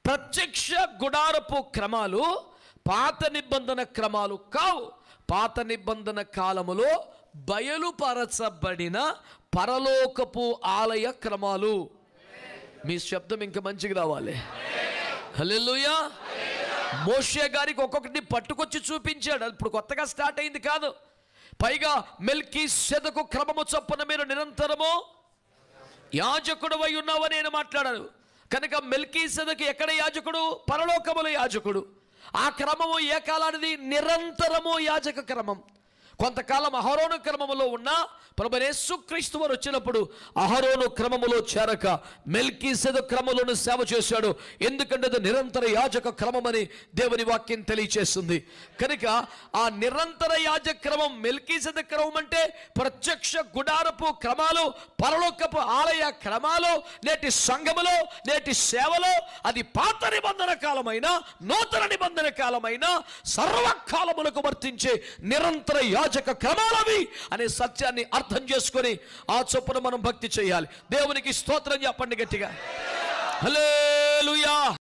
ప్రత్యక్ష గుడారపు క్రమాలు పాత నిబంధన క్రమాలు కావు పాత నిబంధన కాలములో బయలుపరచబడిన పరలోకపు ఆలయ క్రమాలు మీ శబ్దం ఇంకా మంచిగా రావాలి హల్లెలూయా మోషే గారికి ఒక్కొక్కటిని పట్టుకొచ్చి చూపించాడు అది ఇప్పుడు కొత్తగా స్టార్ట్ అయింది కాదు పైగా మెల్కీ సెదకు క్రమము చొప్పున మీరు నిరంతరము యాజకుడు అయి ఉన్నావని నేను మాట్లాడాను కనుక మెల్కీ సెదకు ఎక్కడ యాజకుడు పరలోకముల యాజకుడు ఆ క్రమము ఏ కాలానిది నిరంతరము యాజక క్రమం కొంతకాలం అహరోను క్రమములో ఉన్న ప్రభనేసు క్రీస్తు వారు వచ్చినప్పుడు అహరోను క్రమములో చేరక మెల్కీ సెద క్రమంలోను సేవ చేశాడు ఎందుకంటే అది నిరంతర యాజక క్రమమని దేవుని వాక్యం తెలియచేస్తుంది కనుక ఆ నిరంతర యాజక క్రమం మెల్కీ సెద క్రమం అంటే ప్రత్యక్ష గుడారపు క్రమాలు పరలోకపు ఆలయ క్రమాలు నేటి సంఘములో నేటి సేవలో అది పాత నిబంధన కాలమైన నూతన నిబంధన కాలమైన సర్వకాలములకు వర్తించే నిరంతర యాజక క్రమాలవి అనే సత్యాన్ని అర్థం చేసుకొని ఆ చొప్పున మనం భక్తి చేయాలి దేవునికి స్తోత్రం చెప్పండి గట్టిగా హల్లెలూయా